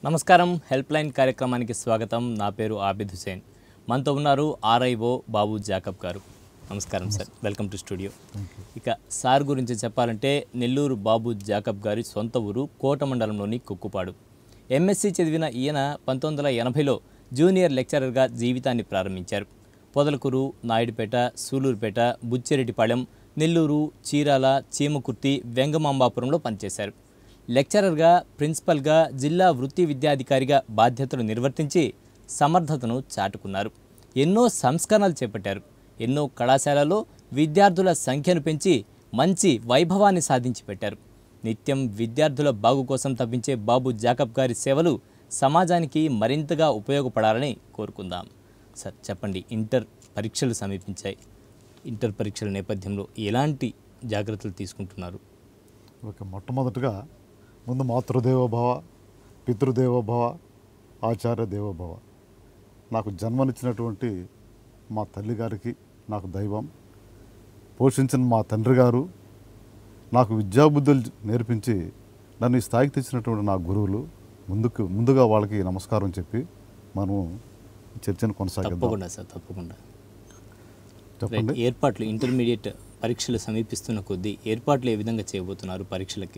నమస్కారం help line కార్యక్రమానికి స్వాగతం నా పేరు ఆబిద్ హుసేన్ మనతో ఉన్నారు ఆర్ఐఓ బాబు జాకబ్ గారు నమస్కారం సార్ వెల్కమ్ టు స్టూడియో ఇక సార్ గురించి చెప్పాలంటే నెల్లూరు బాబు జాకబ్ గారి సొంత ఊరు కోట మండలంలోని కుక్కుపాడు ఎంఎస్సి చదివిన ఈయన పంతొమ్మిది వందల ఎనభైలో జూనియర్ లెక్చరర్గా జీవితాన్ని ప్రారంభించారు పొదలకూరు నాయుడుపేట సూలూరుపేట బుచ్చిరెడ్డిపాళెం నెల్లూరు చీరాల చీమకుర్తి వెంగమాంబాపురంలో పనిచేశారు లెక్చరర్గా ప్రిన్సిపల్గా జిల్లా వృత్తి విద్యాధికారిగా బాధ్యతలు నిర్వర్తించి సమర్థతను చాటుకున్నారు ఎన్నో సంస్కరణలు చేపట్టారు ఎన్నో కళాశాలలో విద్యార్థుల సంఖ్యను పెంచి మంచి వైభవాన్ని సాధించి పెట్టారు నిత్యం విద్యార్థుల బాగు కోసం తప్పించే బాబు జాకబ్ గారి సేవలు సమాజానికి మరింతగా ఉపయోగపడాలని కోరుకుందాం సార్ చెప్పండి ఇంటర్ పరీక్షలు సమీపించాయి ఇంటర్ పరీక్షల నేపథ్యంలో ఎలాంటి జాగ్రత్తలు తీసుకుంటున్నారు ఓకే మొట్టమొదటిగా ముందు మాతృదేవోభవ పితృదేవోభవ ఆచార్య దేవోభవ నాకు జన్మనిచ్చినటువంటి మా తల్లి గారికి నాకు దైవం పోషించిన మా తండ్రి గారు నాకు విద్యాబుద్ధులు నేర్పించి నన్ను ఈ స్థాయికి తెచ్చినటువంటి నా గురువులు ముందుకు ముందుగా వాళ్ళకి నమస్కారం చెప్పి మనము ఈ చర్చను కొనసాగిద్దాం తప్పకుండా సార్ తప్పకుండా చెప్పండి రైట్. ఏర్పాట్లు ఇంటర్మీడియట్ పరీక్షలు సమీపిస్తున్న కొద్దీ ఏర్పాట్లు ఏ విధంగా చేయబోతున్నారు పరీక్షలకి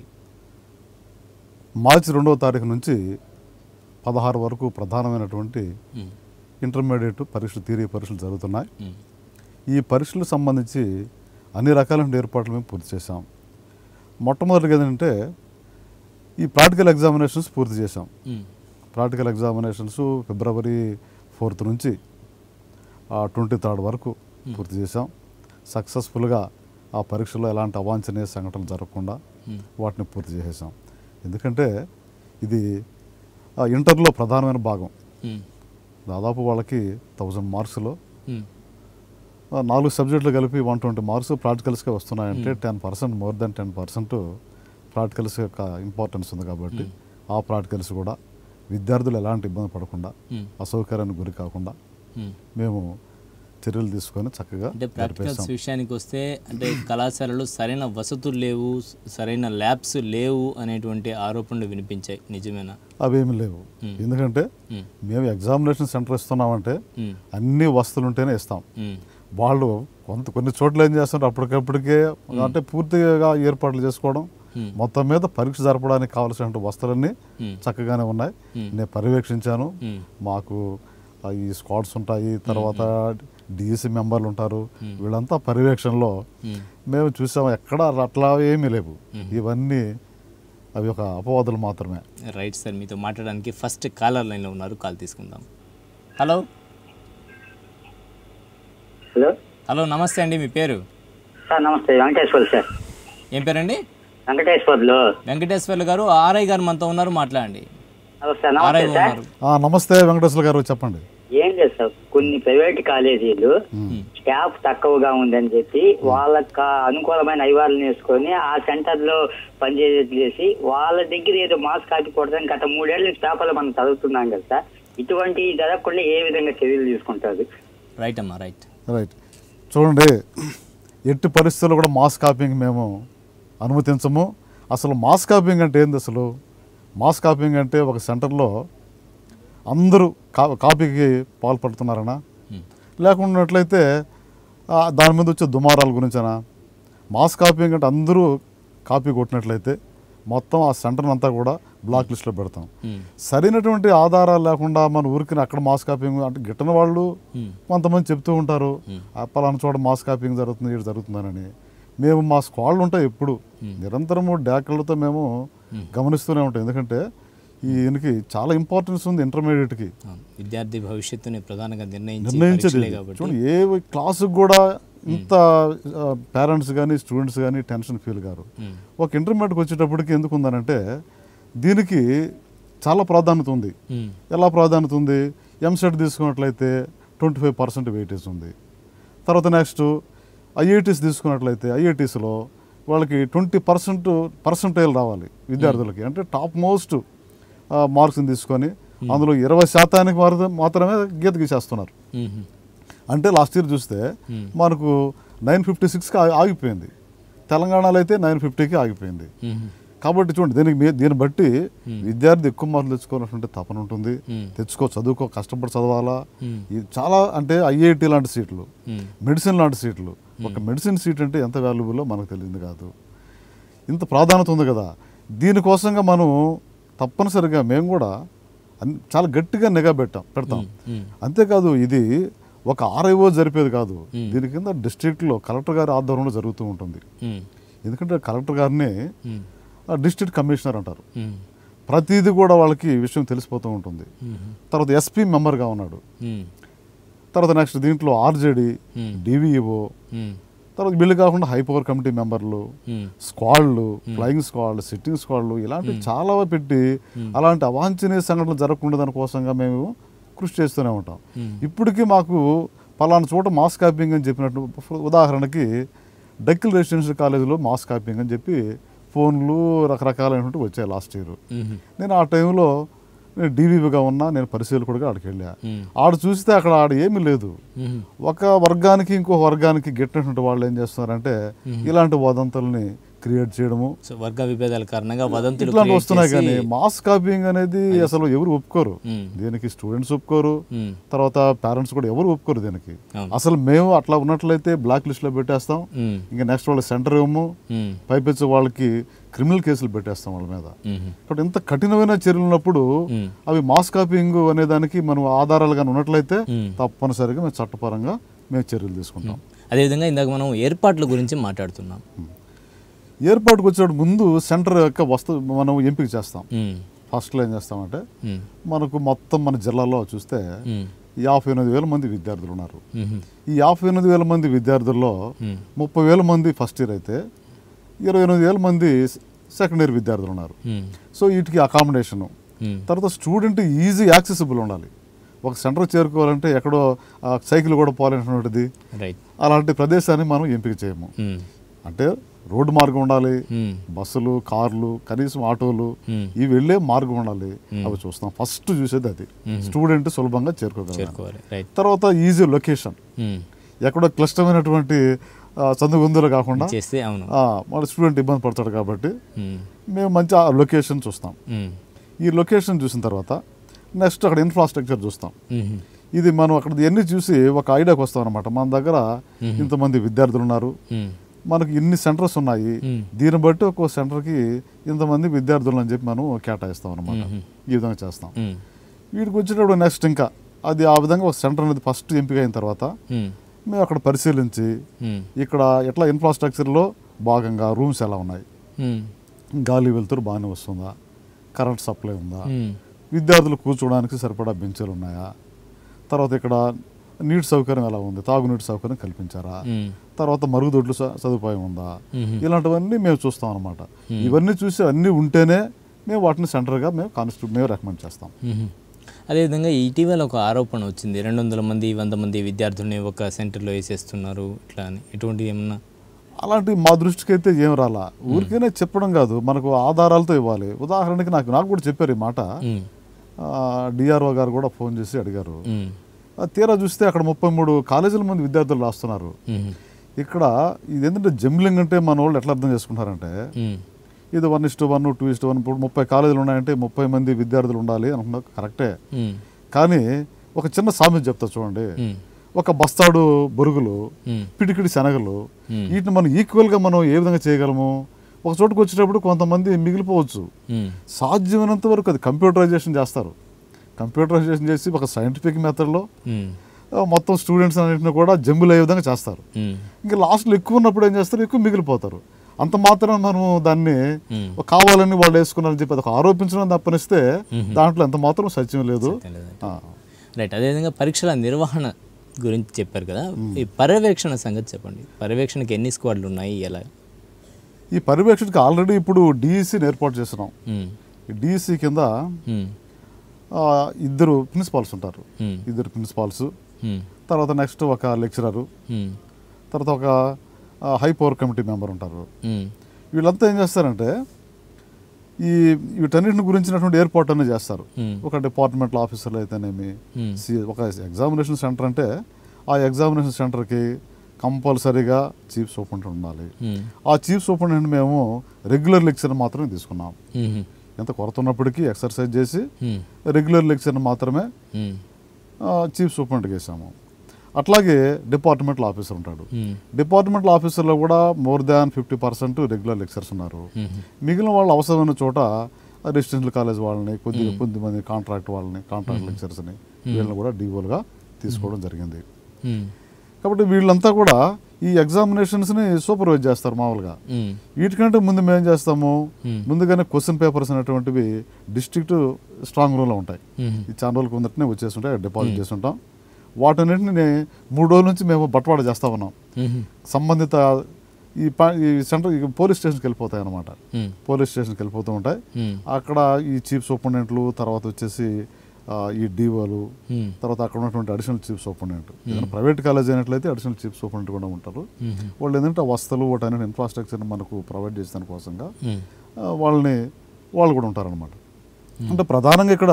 మార్చి రెండవ తారీఖు నుంచి పదహారు వరకు ప్రధానమైనటువంటి ఉమ్, ఇంటర్మీడియట్ పరీక్షలు థియరీ పరీక్షలు జరుగుతున్నాయి ఉమ్, ఈ పరీక్షలకు సంబంధించి అన్ని రకాలైన ఏర్పాట్లు మేము పూర్తి చేశాం మొట్టమొదటిగా ఏంటంటే ఈ ప్రాక్టికల్ ఎగ్జామినేషన్స్ పూర్తి చేశాం ఉమ్, ప్రాక్టికల్ ఎగ్జామినేషన్స్ ఫిబ్రవరి ఫోర్త్ నుంచి ట్వంటీ థర్డ్ వరకు పూర్తి చేశాం సక్సెస్ఫుల్గా ఆ పరీక్షలో ఎలాంటి అవాంఛనీయ సంఘటనలు జరగకుండా ఉమ్, వాటిని పూర్తి చేసేసాం ఎందుకంటే ఇది ఆ, ఇంటర్లో ప్రధానమైన భాగం ఉమ్, దాదాపు వాళ్ళకి థౌజండ్ మార్క్స్లో ఉమ్, ఆ, నాలుగు సబ్జెక్టులు కలిపి వన్ ట్వంటీ మార్క్స్ ప్రాక్టికల్స్గా వస్తున్నాయంటే ten percent more than ten percent practicals యొక్క ఇంపార్టెన్స్ ఉంది కాబట్టి ఆ ప్రాక్టికల్స్ కూడా విద్యార్థులు ఎలాంటి ఇబ్బంది పడకుండా ఉమ్, అసౌకర్యానికి గురి కాకుండా ఉమ్. మేము చర్యలు తీసుకొని చక్కగా అంటే ప్రాక్టికల్స్ జరిపేశాం విషయానికి వస్తే అంటే కళాశాలలో సరైన వసతులు లేవు సరైన ల్యాబ్స్ లేవు అనేటువంటి ఆరోపణలు వినిపించాయి నిజమేనా అవేమి లేవు మ్మ్. ఎందుకంటే ఉమ్, మేము ఎగ్జామినేషన్ సెంటర్ ఇస్తున్నామంటే ఉమ్, అన్ని వస్తువులు ఉంటేనే ఇస్తాం ఉమ్, వాళ్ళు కొంత కొన్ని చోట్ల ఏం చేస్తుంటారు అప్పటికప్పటికే అంటే పూర్తిగా ఏర్పాట్లు చేసుకోవడం ఉమ్, మొత్తం మీద పరీక్ష జరపడానికి కావలసిన వస్తువులన్నీ ఉమ్, చక్కగానే ఉన్నాయి మ్మ్. నేను పర్యవేక్షించాను ఉమ్, మాకు ఆ ఈ స్క్వాడ్స్ ఉంటాయి తర్వాత డిఎస్సి మెంబర్లు ఉంటారు వీళ్ళంతా పర్యవేక్షణలో ఉమ్. మేము చూసాము ఎక్కడ అట్లా ఏమీ లేవు ఇవన్నీ అవి ఒక అపవాదులు మాత్రమే రైట్ సార్ మీతో మాట్లాడడానికి ఫస్ట్ కాలర్ లైన్లో ఉన్నారు కాల్ తీసుకుందాం హలో హలో హలో నమస్తే అండి మీ పేరు సార్ నమస్తే వెంకటేశ్వర్లు సార్ ఏం పేరండి వెంకటేశ్వర్లు వెంకటేశ్వర్లు గారు ఆర్ఐ గారు మనతో ఉన్నారు మాట్లాడండి నమస్తే ఆర్ఐ నమస్తే సార్ ఉన్నారు ఆ, నమస్తే వెంకటేశ్వర గారు చెప్పండి ఏం లేదు సార్ కొన్ని ప్రైవేట్ కాలేజీలు స్టాఫ్ తక్కువగా ఉందని చెప్పి వాళ్ళకి అనుకూలమైన అయ్యవాళ్ళని వేసుకొని ఆ సెంటర్ లో పనిచేసేది చేసి వాళ్ళ దగ్గర ఏదో మాస్ కాపీ కొడతాను గత మూడేళ్ళ నుంచి పేపర్లో మనం చదువుతున్నాం కదా సార్ ఇటువంటి జరగకుండా ఏ విధంగా చర్యలు తీసుకుంటారు రైట్ అమ్మా రైట్ రైట్ చూడండి ఎట్టి పరిస్థితుల్లో కూడా మాస్ కాపింగ్ మేము అనుమతించము అసలు మాస్ కాపింగ్ అంటే ఏంది అసలు మాస్ కాపింగ్ అంటే ఒక సెంటర్లో అందరూ కా కాపీకి పాల్పడుతున్నారనా లేకున్నట్లయితే ఆ, దాని మీద వచ్చే దుమారాల గురించేనా మాస్ కాపీయింగ్ అంటే అందరూ కాపీ కొట్టినట్లయితే మొత్తం ఆ సెంటర్ అంతా కూడా బ్లాక్ లిస్ట్లో పెడతాం ఉమ్, సరైనటువంటి ఆధారాలు లేకుండా మన ఊరికి అక్కడ మాస్ కాపీయింగ్ అంటే గిట్టని వాళ్ళు ఉమ్, కొంతమంది చెప్తూ ఉంటారు "ఆ పలానా చోట మాస్ కాపీయింగ్ జరుగుతుంది ఇది జరుగుతుందని మేము మా స్క్వాడ్లు ఉంటాయి ఎప్పుడు నిరంతరము డాకర్లతో మేము గమనిస్తూనే ఉంటాం ఎందుకంటే ఈ ఈయనకి చాలా ఇంపార్టెన్స్ ఉంది ఇంటర్మీడియట్కి అవును. విద్యార్థి భవిష్యత్తుని ప్రధానంగా నిర్ణయించి నిర్ణయించేది పరీక్షలే ఇది. కాబట్టి చూడండి ఏ క్లాసుకు కూడా ఇంత పేరెంట్స్ కానీ స్టూడెంట్స్ కానీ టెన్షన్ ఫీల్ గారు ఉమ్, ఒక ఇంటర్మీడియట్కి వచ్చేటప్పటికి ఎందుకు ఉందనంటే దీనికి చాలా ప్రాధాన్యత ఉంది ఉమ్, ఎలా ప్రాధాన్యత ఉంది ఎంసెట్ తీసుకున్నట్లయితే ట్వంటీ ఫైవ్ పర్సెంట్ వెయిటేజ్ ఉంది తర్వాత నెక్స్ట్ ఐఐటీస్ తీసుకున్నట్లయితే ఐఐటీస్లో వాళ్ళకి ట్వంటీ పర్సెంట్ పర్సెంటైల్ రావాలి విద్యార్థులకి అంటే టాప్ మోస్ట్ మార్క్స్ని తీసుకొని అందులో ఇరవై శాతానికి మాత్రం- మాత్రమే గీత గీసేస్తున్నారు ఉమ్, అంటే లాస్ట్ ఇయర్ చూస్తే మనకు నైన్ ఫిఫ్టీ సిక్స్కి ఆగిపోయింది తెలంగాణలో అయితే నైన్ ఫిఫ్టీకి ఆగిపోయింది ఉమ్, కాబట్టి చూడండి దీనికి మీ- దీన్ని బట్టి విద్యార్థి ఎక్కువ మార్కులు తెచ్చుకోవాలన్నటువంటి తపన ఉంటుంది మ్మ్. తెచ్చుకో చదువుకో కష్టపడి చదవాలా మ్మ్. ఇది చాలా అంటే ఐఐటి లాంటి సీట్లు మ్మ్. మెడిసిన్ లాంటి సీట్లు ఒక మెడిసిన్ సీట్ అంటే ఎంత వాల్యుబుల్లో మనకు తెలియదు కాదు ఇంత ప్రాధాన్యత ఉంది కదా దీనికోసంగా మనం తప్పనిసరిగా మేము కూడా అన్- చాలా గట్టిగా నిఘా పెట్టాం పెడతాం మ్మ్. అంతేకాదు ఇది ఒక ఆర్ఐఓ జరిపేది కాదు మ్మ్. దీని కింద డిస్ట్రిక్ట్లో కలెక్టర్ గారి ఆధ్వర్యంలో జరుగుతూ ఉంటుంది మ్మ్. ఎందుకంటే కలెక్టర్ గారిని మ్మ్. డిస్ట్రిక్ట్ కమిషనర్ అంటారు మ్మ్. ప్రతిదీ కూడా వాళ్ళకి ఈ విషయం తెలిసిపోతూ ఉంటుంది మ్మ్. తర్వాత ఎస్పీ మెంబర్గా ఉన్నాడు మ్మ్. తర్వాత నెక్స్ట్ దీంట్లో ఆర్జేడి మ్మ్. డివిఈఓ మ్మ్. తర్వాత వీళ్ళు కాకుండా హై పవర్ కమిటీ మెంబర్లు మ్మ్. స్క్వాడ్లు ఫ్లయింగ్ స్క్వాడ్లు సిట్టింగ్ స్క్వాడ్లు ఇలాంటి చాలా పెట్టి అలాంటి అవాంఛనీయ సంఘటనలు జరగకుండా దానికోసంగా మేము కృషి చేస్తూనే ఉంటాం మ్మ్. ఇప్పటికీ మాకు పలానా చోట మాస్ కాపింగ్ అని చెప్పినట్టు ఉదాహరణకి డెక్కిల్ రెసిడెన్షియల్ కాలేజీలో మాస్ కాపింగ్ అని చెప్పి ఫోన్లు రకరకాలైనటువంటి వచ్చాయి లాస్ట్ ఇయర్ మ్మ్. నేను ఆ టైంలో నేను డీవీగా ఉన్నా నేను పరిశీలకుడిగా ఆడికి వెళ్ళా మ్మ్. ఆడ చూస్తే అక్కడ ఆడ ఏమీ లేదు మ్మ్. ఒక వర్గానికి ఇంకో వర్గానికి గిట్టినటువంటి వాళ్ళు ఏం చేస్తున్నారంటే ఇలాంటి వదంతుల్ని క్రియేట్ చేయడము సో వర్గ విభేదాల కారణంగా వదంతులు ఇట్లాంటి create వస్తున్నాయి చేసి- కానీ మాస్ కాపీయింగ్ అనేది అసలు ఎవరు ఒప్పుకోరు మ్మ్. దీనికి స్టూడెంట్స్ ఒప్పుకోరు మ్మ్. తర్వాత పేరెంట్స్ కూడా ఎవరు ఒప్పుకోరు దీనికి అవును. అసలు మేము అట్లా ఉన్నట్లయితే బ్లాక్ లిస్ట్ లో పెట్టేస్తాం మ్మ్. ఇంకా నెక్స్ట్ వాళ్ళ సెంటర్ ఇవ్వము మ్మ్. పైపెచ్చి వాళ్ళకి క్రిమినల్ కేసులు పెట్టేస్తాం వాళ్ళ మీద మ్మ్. కాబట్టి ఇంత కఠినమైన చర్యలు ఉన్నప్పుడు మ్మ్. అవి మాస్ కాపీయింగ్ అనే దానికి మనం ఆధారాలుగా ఉన్నట్లయితే మ్మ్. తప్పనిసరిగా మేము చట్టపరంగా మేము చర్యలు తీసుకుంటాం అదేవిధంగా ఇందాక మనం ఏర్పాట్ల గురించి మాట్లాడుతున్నాం ఏర్పాటుకు వచ్చేటప్పుడు ముందు సెంటర్ యొక్క వస్తు మనం ఎంపిక చేస్తాం మ్మ్. ఫస్ట్లో ఏం చేస్తామంటే మ్మ్. మనకు మొత్తం మన జిల్లాలో చూస్తే మ్మ్. యాభై ఎనిమిది వేల మంది విద్యార్థులు ఉన్నారు మ్మ్. ఈ యాభై ఎనిమిది వేల మంది విద్యార్థుల్లో మ్మ్. ముప్పై వేల మంది ఫస్ట్ ఇయర్ అయితే ఇరవై ఎనిమిది వేల మంది సెకండ్ ఇయర్ విద్యార్థులు ఉన్నారు మ్మ్. సో వీటికి అకామిడేషను మ్మ్. తర్వాత స్టూడెంట్ ఈజీ యాక్సెసిబుల్ ఉండాలి ఒక సెంటర్ చేరుకోవాలంటే ఎక్కడో ఆ, సైకిల్ కూడా పోవాలనేటువంటిది రైట్ అలాంటి ప్రదేశాన్ని మనం ఎంపిక చేయము మ్మ్. అంటే రోడ్డు మార్గం ఉండాలి మ్మ్. బస్సులు కార్లు కనీసం ఆటోలు మ్మ్. ఇవి వెళ్ళే మార్గం ఉండాలి అవి చూస్తాం ఫస్ట్ చూసేది అది స్టూడెంట్ సులభంగా చేరుకోగలరు చేరుకోవాలి రైట్ తర్వాత ఈజీ లొకేషన్ మ్మ్. ఎక్కడో క్లిష్టమైనటువంటి చదువుగుందులు కాకుండా చేస్తే అవును ఆ, మన స్టూడెంట్ ఇబ్బంది పడతాడు కాబట్టి మ్మ్. మేము మంచి ఆ లొకేషన్ చూస్తాం మ్మ్. ఈ లొకేషన్ చూసిన తర్వాత నెక్స్ట్ అక్కడ ఇన్ఫ్రాస్ట్రక్చర్ చూస్తాం మ్మ్. ఇది మనం అక్కడ ఇవన్నీ చూసి ఒక ఐడియాకి వస్తాం అనమాట మన దగ్గర ఇంతమంది విద్యార్థులు ఉన్నారు మ్మ్. మనకి ఇన్ని సెంటర్స్ ఉన్నాయి మ్మ్. దీన్ని బట్టి ఒక్కో సెంటర్కి ఇంతమంది విద్యార్థులు అని చెప్పి మనం కేటాయిస్తాం అనమాట మ్మ్. ఈ విధంగా చేస్తాం మ్మ్. వీటికి వచ్చేటప్పుడు నెక్స్ట్ ఇంకా అది ఆ విధంగా ఒక సెంటర్ అనేది ఫస్ట్ ఎంపిక అయిన తర్వాత మ్మ్. మేము అక్కడ పరిశీలించి మ్మ్. ఇక్కడ ఎట్లా ఇన్ఫ్రాస్ట్రక్చర్లో భాగంగా రూమ్స్ ఎలా ఉన్నాయి మ్మ్. గాలి వెలుతురు బాగానే వస్తుందా కరెంట్ సప్లై ఉందా మ్మ్. విద్యార్థులు కూర్చోవడానికి సరిపడా బెంచీలు ఉన్నాయా తర్వాత ఇక్కడ నీటి సౌకర్యం ఎలా ఉంది తాగునీటి సౌకర్యం కల్పించారా మ్మ్. తర్వాత మరుగుదొడ్లు స- సదుపాయం ఉందా మ్మ్. ఇలాంటివన్నీ మేము చూస్తాం అనమాట ఇవన్నీ చూసి అన్నీ ఉంటేనే మేము వాటిని సెంటర్గా మేము కాన్స్టిట్యూట్ మేము రికమెండ్ చేస్తాం మ్మ్. అదేవిధంగా ఇటీవల ఒక ఆరోపణ వచ్చింది రెండు వందల మంది వంద మంది విద్యార్థుల్ని ఒక సెంటర్లో వేసేస్తున్నారు ఇట్లా అని ఎటువంటి ఏమన్నా అలాంటి మా దృష్టికి అయితే ఏం రాలా ఊరికైనా చెప్పడం కాదు మనకు ఆధారాలతో ఇవ్వాలి ఉదాహరణకి నాకు నాకు కూడా చెప్పారు ఈ మాట మ్మ్. డిఆర్ఓ గారు కూడా ఫోన్ చేసి అడిగారు మ్మ్. ఆ తీరా చూస్తే అక్కడ ముప్పై మూడు కాలేజీల మంది విద్యార్థులు రాస్తున్నారు మ్మ్. ఇక్కడ ఇది ఏంటంటే జంబ్లింగ్ అంటే మన వాళ్ళు ఎట్లా అర్థం చేసుకుంటారంటే మ్మ్. ఇది one is to one two is to one ఇప్పుడు ముప్పై కాలేజీలు ఉన్నాయంటే ముప్పై మంది విద్యార్థులు ఉండాలి అనుకున్నా కరెక్టే మ్మ్. కానీ ఒక చిన్న సామెత చెప్తా చూడండి మ్మ్. ఒక బస్తాడు బొరుగులు మ్మ్. పిడికిడి శనగలు మ్మ్. వీటిని మనం ఈక్వల్గా మనం ఏ విధంగా చేయగలము ఒక చోటుకు వచ్చేటప్పుడు కొంతమంది మిగిలిపోవచ్చు మ్మ్. సాధ్యమైనంత వరకు అది కంప్యూటరైజేషన్ చేస్తారు కంప్యూటరైజేషన్ చేసి ఒక సైంటిఫిక్ మెథడ్లో మ్మ్. మొత్తం స్టూడెంట్స్ అన్నింటిని కూడా జంబులు అయ్యే విధంగా చేస్తారు మ్మ్. ఇంకా లాస్ట్లో ఎక్కువ ఉన్నప్పుడు ఏం చేస్తారు ఎక్కువ మిగిలిపోతారు అంత మాత్రం మనం దాన్ని మ్మ్. కావాలని వాళ్ళు వేసుకున్నారని చెప్పి అదొక ఆరోపించడం తప్పనిస్తే దాంట్లో ఎంత మాత్రం సత్యం లేదు తెలియదు. ఆ. రైట్ అదేవిధంగా పరీక్షల నిర్వహణ గురించి చెప్పారు కదా ఈ పర్యవేక్షణ సంగతి చెప్పండి పర్యవేక్షణకి ఎన్ని స్క్వాడ్లు ఉన్నాయి ఎలా ఈ పర్యవేక్షణకి ఆల్రెడీ ఇప్పుడు డిఈసీని ఏర్పాటు చేస్తున్నాం మ్మ్. ఈ డిఈసీ కింద మ్మ్. ఆ, ఇద్దరు ప్రిన్సిపాల్స్ ఉంటారు మ్మ్. ఇద్దరు ప్రిన్సిపాల్స్ మ్మ్. తర్వాత నెక్స్ట్ ఒక లెక్చరరు మ్మ్. తర్వాత ఒక ఆ, హై పవర్ కమిటీ మెంబర్ ఉంటారు మ్మ్. వీళ్ళంతా ఏం చేస్తారంటే ఈ వీటన్నిటిని గురించినటువంటి ఏర్పాటు అనేది చేస్తారు మ్మ్. ఒక డిపార్ట్మెంటల్ ఆఫీసర్లు అయితేనేమి మ్మ్. సి- ఒక ఎగ్జామినేషన్ సెంటర్ అంటే ఆ ఎగ్జామినేషన్ సెంటర్కి కంపల్సరీగా చీఫ్ సూపరింటెండెంట్ ఉండాలి ఉమ్, ఆ చీఫ్ సూపరింటెండెంట్ మేము రెగ్యులర్ లెక్చర్ మాత్రమే తీసుకున్నాం ఉమ్, ఎంత కొరత ఉన్నప్పటికీ ఎక్సర్సైజ్ చేసి ఉమ్, రెగ్యులర్ లెక్చర్ మాత్రమే ఉమ్, ఆ, చీఫ్ సూపరింటెండెంట్కి వేసాము అట్లాగే డిపార్ట్మెంటల్ ఆఫీసర్ ఉంటాడు ఉమ్, డిపార్ట్మెంటల్ ఆఫీసర్లో కూడా more than fifty percent regular lectures ఉన్నారు ఉమ్, మిగిలిన వాళ్ళు అవసరమైన చోట రెసిడెన్షియల్ కాలేజ్ వాళ్ళని కొద్ది కొద్దిమంది కాంట్రాక్ట్ వాళ్ళని కాంట్రాక్ట్ లెక్చర్స్ని వీళ్ళని కూడా డీఓలుగా తీసుకోవడం జరిగింది ఉమ్, కాబట్టి వీళ్ళంతా కూడా ఈ ఎగ్జామినేషన్స్ని సూపర్వైజ్ చేస్తారు మామూలుగా ఉమ్, వీటికంటే ముందు మేము ఏం చేస్తాము Hmm. ముందుగానే క్వశ్చన్ పేపర్స్ అనేటువంటివి డిస్ట్రిక్ట్ స్ట్రాంగ్ రూమ్లో ఉంటాయి ఉమ్, ఈ చాలా రోజుల కిందటనే వచ్చేస్తుంటాయి డిపాజిట్ చేస్తుంటాం వాటన్నిటిని మూడు రోజుల నుంచి మేము బట్వాడ చేస్తా ఉన్నాం ఉమ్, సంబంధిత ఈ ప- ఈ సెంటర్ ఈ పోలీస్ స్టేషన్కి వెళ్ళిపోతాయి అనమాట ఉమ్, పోలీస్ స్టేషన్కి వెళ్ళిపోతూ ఉంటాయి ఉమ్, అక్కడ ఈ చీఫ్ సూపరింటెండెంట్లు తర్వాత వచ్చేసి ఆ, ఈ డీఓలు ఉమ్, తర్వాత అక్కడ ఉన్నటువంటి అడిషనల్ చీఫ్ సూపరింటెండెంట్ ఏదైనా ప్రైవేట్ కాలేజ్ అయినట్లయితే అడిషనల్ చీఫ్ సూపరింటెండెంట్ కూడా ఉంటారు ఉమ్, వాళ్ళు ఏంటంటే ఆ వసతులు వాటి ఇన్ఫ్రాస్ట్రక్చర్ మనకు ప్రొవైడ్ చేసిన కోసంగా ఉమ్, ఆ, వాళ్ళని వాళ్ళు కూడా ఉంటారనమాట అంటే ప్రధానంగా ఇక్కడ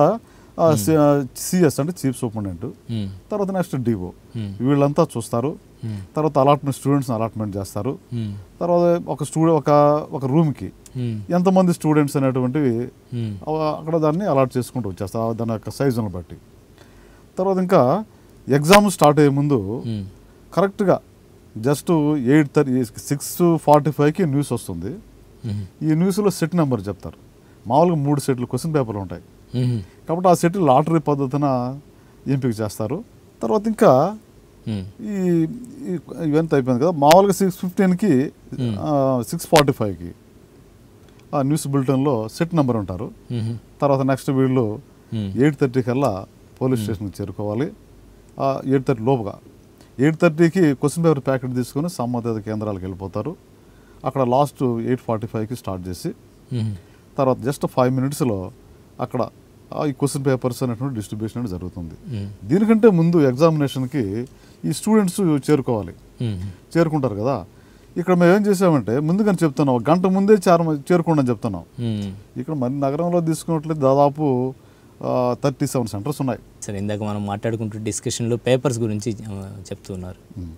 సిఎస్ అంటే చీఫ్ సూపరింటెండెంట్ ఉమ్, తర్వాత నెక్స్ట్ డిఓ Hmm. వీళ్ళంతా చూస్తారు Hmm. తర్వాత అలాట్మెంట్ స్టూడెంట్స్ని అలాట్మెంట్ చేస్తారు ఉమ్, తర్వాత ఒక స్టూడెంట్ ఒక ఒక రూమ్కి ఉమ్, ఎంతమంది స్టూడెంట్స్ అనేటువంటివి ఉమ్, అవ- అక్కడ దాన్ని అలాట్ చేసుకుంటూ వచ్చేస్తారు ఆ దాని యొక్క సైజును బట్టి తర్వాత ఇంకా ఎగ్జామ్ స్టార్ట్ అయ్యే ముందు ఉమ్, కరెక్ట్గా just eight thirty six forty ఫైవ్కి న్యూస్ వస్తుంది ఉమ్, ఈ న్యూస్లో సెట్ నెంబర్ చెప్తారు మామూలుగా మూడు సెట్లు క్వశ్చన్ పేపర్లు ఉంటాయి ఉమ్, కాబట్టి ఆ సెట్ లాటరీ పద్ధతిన ఎంపిక చేస్తారు తర్వాత ఇంకా ఉమ్, ఈ ఈ ఈవెంట్ అయిపోయింది కదా మామూలుగా సిక్స్ ఫిఫ్టీన్కి సిక్స్ ఫార్టీ ఫైవ్కి ఆ న్యూస్ బులెటిన్లో సెట్ నెంబర్ ఉంటారు ఉమ్, తర్వాత నెక్స్ట్ వీళ్ళు ఉమ్, ఎయిట్ థర్టీ కల్లా పోలీస్ స్టేషన్కి చేరుకోవాలి ఎయిట్ థర్టీ లోపుగా ఎయిట్ థర్టీకి క్వశ్చన్ పేపర్ ప్యాకెట్ తీసుకొని సంబంధిత కేంద్రాలకు వెళ్ళిపోతారు అక్కడ లాస్ట్ ఎయిట్ ఫార్టీ ఫైవ్కి స్టార్ట్ చేసి ఉమ్, తర్వాత జస్ట్ ఫైవ్ మినిట్స్లో అక్కడ ఆ ఈ క్వశ్చన్ పేపర్స్ అనేటువంటి డిస్ట్రిబ్యూషన్ అనేది జరుగుతుంది ఉమ్, దీనికంటే ముందు ఎగ్జామినేషన్కి ఈ స్టూడెంట్స్ చేరుకోవాలి ఉమ్, చేరుకుంటారు కదా ఇక్కడ మేము ఏం చేసామంటే ముందుగానే చెప్తున్నాం ఒక గంట ముందే చేర చేరుకోండి అని చెప్తున్నాం ఉమ్. ఇక్కడ మరి నగరంలో తీసుకున్నట్లయితే దాదాపు థర్టీ సెవెన్ సెంటర్స్ ఉన్నాయి సరే ఇందాక మనం మాట్లాడుకుంటూ డిస్కషన్లో పేపర్స్ గురించి ఆ, చెప్తున్నారు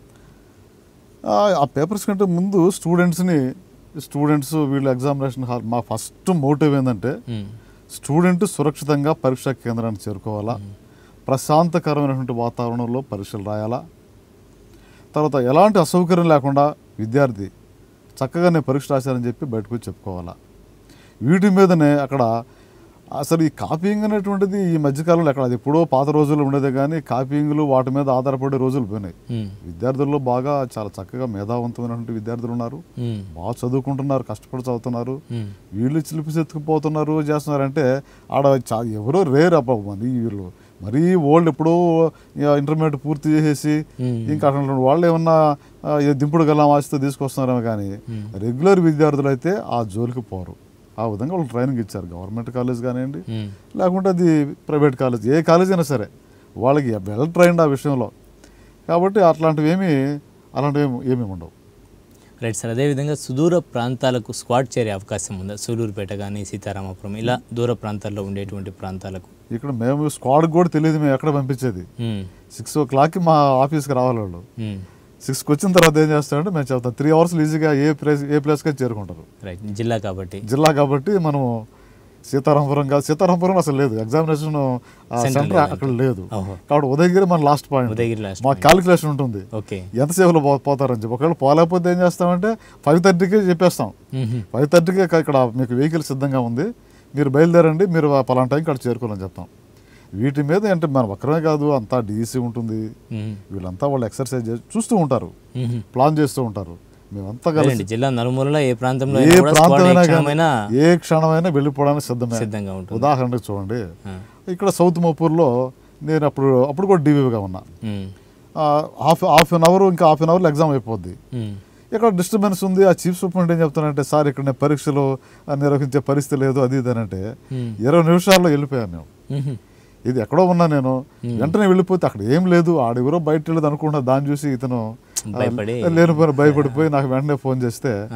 ఆ, ఆ పేపర్స్ కంటే ముందు స్టూడెంట్స్ని స్టూడెంట్స్ వీళ్ళు ఎగ్జామినేషన్ హాల్ మా ఫస్ట్ మోటివ్ ఏంటంటే ఉమ్, స్టూడెంట్ సురక్షితంగా పరీక్షా కేంద్రానికి చేరుకోవాలా ప్రశాంతకరమైనటువంటి వాతావరణంలో పరీక్షలు రాయాలా తర్వాత ఎలాంటి అసౌకర్యం లేకుండా విద్యార్థి చక్కగా నేను పరీక్ష రాశానని చెప్పి బయటకు వచ్చి చెప్పుకోవాలా వీటి మీదనే అక్కడ అసలు ఈ కాపీయింగ్ అనేటువంటిది ఈ మధ్యకాలంలో ఎక్కడ అది ఎప్పుడో పాత రోజుల్లో ఉండేదే కానీ కాపీయింగ్లు వాటి మీద ఆధారపడే రోజులు పోయినాయి ఉమ్, విద్యార్థుల్లో బాగా చాలా చక్కగా మేధావంతమైనటువంటి విద్యార్థులు ఉన్నారు ఉమ్, బాగా చదువుకుంటున్నారు కష్టపడి చదువుతున్నారు ఉమ్, వీళ్ళు చిలిపిసెత్తుకుపోతున్నారు చేస్తున్నారంటే ఆడ చా ఎవరో రేర్ అబ్బా మరి వీళ్ళు మరీ ఓల్డ్ ఎప్పుడో ఇంటర్మీడియట్ పూర్తి చేసేసి Hmm. ఇంకా అటువంటి వాళ్ళు ఏమన్నా ఆ, ఏ దింపుడు గల్లా వాసితో తీసుకొస్తున్నారేమో కానీ రెగ్యులర్ విద్యార్థులు అయితే ఆ జోలికి పోరు ఆ విధంగా వాళ్ళు ట్రైనింగ్ ఇచ్చారు గవర్నమెంట్ కాలేజ్ కానివ్వండి ఉమ్, లేకుంటే అది ప్రైవేట్ కాలేజ్ ఏ కాలేజ్ అయినా సరే వాళ్ళకి వెల్ ట్రైన్డ్ ఆ విషయంలో కాబట్టి అట్లాంటివి ఏమీ అలాంటివి ఏమి ఏమీ ఉండవు రైట్ సార్ అదేవిధంగా సుదూర ప్రాంతాలకు స్క్వాడ్ చేరే అవకాశం ఉందా సూలూరుపేట కానీ సీతారామపురం ఇలా దూర ప్రాంతాల్లో ఉండేటువంటి ప్రాంతాలకు ఇక్కడ మేము స్క్వాడ్కి కూడా తెలియదు మేము ఎక్కడ పంపించేది ఉమ్, సిక్స్ ఓ క్లాక్కి మా ఆఫీస్కి రావాలి వాళ్ళు ఉమ్, సిక్స్కి వచ్చిన తర్వాత ఏం చేస్తామంటే మేము చెప్తాం త్రీ అవర్స్ ఈజీగా ఏ ప్లేస్ ఏ ప్లేస్కి చేరుకుంటారు రైట్ జిల్లా కాబట్టి జిల్లా కాబట్టి మనము సీతారాంపురం కాదు సీతారాంపురం అసలు లేదు ఎగ్జామినేషన్ Center సెంటర్ లేదు. అక్కడ లేదు ఓహో. కాబట్టి ఉదయగిరి మన లాస్ట్ పాయింట్ ఉదయగిరి last మా point. క్యాలిక్యులేషన్ ఉంటుంది ఓకే ఎంతసేపులో పో పోతారని చెప్పి ఒకవేళ పోలేకపోతే ఏం చేస్తామంటే ఫైవ్ థర్టీకి చెప్పేస్తాం ఉహు, ఫైవ్ థర్టీకి ఇక్కడ మీకు వెహికల్ సిద్ధంగా ఉంది మీరు బయలుదేరండి మీరు ఆ పలానా టైంకి అక్కడ చేరుకోవాలని చెప్తాం వీటి మీద అంటే మన ఒక్కరమే కాదు అంతా డీసీ ఉంటుంది ఉమ్, వీళ్ళంతా వాళ్ళు ఎక్సర్సైజ్ చేసి చూస్తూ ఉంటారు ఉహు. ప్లాన్ చేస్తూ ఉంటారు మేమంతా కలిసి అదేనండి జిల్లా నలుమూలలా ఏ ప్రాంతంలో ఏ అయినా కూడా squad ఏ ప్రాంతమైనా క్షణమైనా కానీ ఏ క్షణమైనా వెళ్ళిపోవడానికి సిద్ధమే సిద్ధంగా ఉంటుంది ఉదాహరణకు చూడండి ఆ, ఇక్కడ సౌత్ మోపూర్లో నేను అప్పుడు అప్పుడు కూడా డీవీగా ఉన్నా ఉమ్, ఆ, హాఫ్ హాఫ్ అన్ అవర్ ఇంకా హాఫ్ అన్ అవర్లో ఎగ్జామ్ అయిపోద్ది ఉమ్, ఇక్కడ డిస్టర్బెన్స్ ఉంది ఆ చీఫ్ సూపరింటెండెంట్ ఏం చెప్తానంటే సార్ ఇక్కడ నేను పరీక్షలు ఆ, నిర్వహించే పరిస్థితి లేదు అది ఇది అని అంటే ఉమ్, ఇరవై నిమిషాల్లో వెళ్ళిపోయాను నేను ఉహు, ఇది ఎక్కడో ఉన్నా నేను వెంటనే వెళ్ళిపోతే అక్కడ ఏం లేదు ఆడెవరో బయట వెళ్ళదు అనుకుంటా దాన్ని చూసి ఇతను ఆ, భయపడి లేనిపోయిన భయపడిపోయి నాకు వెంటనే ఫోన్ చేస్తే ఆహా,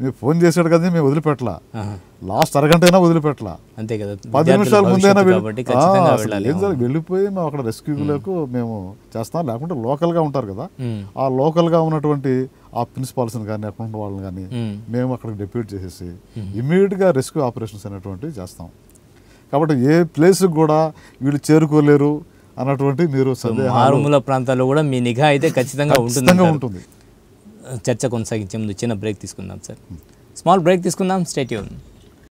మీరు ఫోన్ చేశాడు కదా మేము వదిలిపెట్టలా ఆహా. లాస్ట్ అరగంట అయినా వదిలిపెట్టలా అంతే కదా పది విద్యార్థుల నిమిషాల ముందైనా భవిష్యత్తు వెళ్ళి- కాబట్టి ఆ, ఖచ్చితంగా అసలు వెళ్ళాలి ఏం జరిగి- వెళ్ళిపోయి మేము అక్కడ రెస్క్యూలకు మేము చేస్తాం లేకుంటే లోకల్గా ఉంటారు కదా ఉమ్. ఆ లోకల్గా ఉన్నటువంటి ఆ ప్రిన్సిపాల్స్ని కానీ అక్కడ ఉన్న వాళ్ళని కానీ ఉమ్. మేము అక్కడికి డెప్యూట్ చేసేసి ఇమ్మీడియట్గా రెస్క్యూ ఆపరేషన్స్ అనేటువంటివి చేస్తాం కాబట్టి ఏ ప్లేస్కి కూడా వీళ్ళు చేరుకోలేరు అన్నటువంటి మీరు సందేహాలు మారుమూల ప్రాంతాల్లో కూడా మీ నిఘా అయితే ఖచ్చితంగా ఉంటుంది ఖచ్చితంగా అంటారు. ఉంటుంది చర్చ కొనసాగించే ముందు చిన్న బ్రేక్ తీసుకుందాం సార్ స్మాల్ బ్రేక్ తీసుకుందాం స్టేట్ యూన్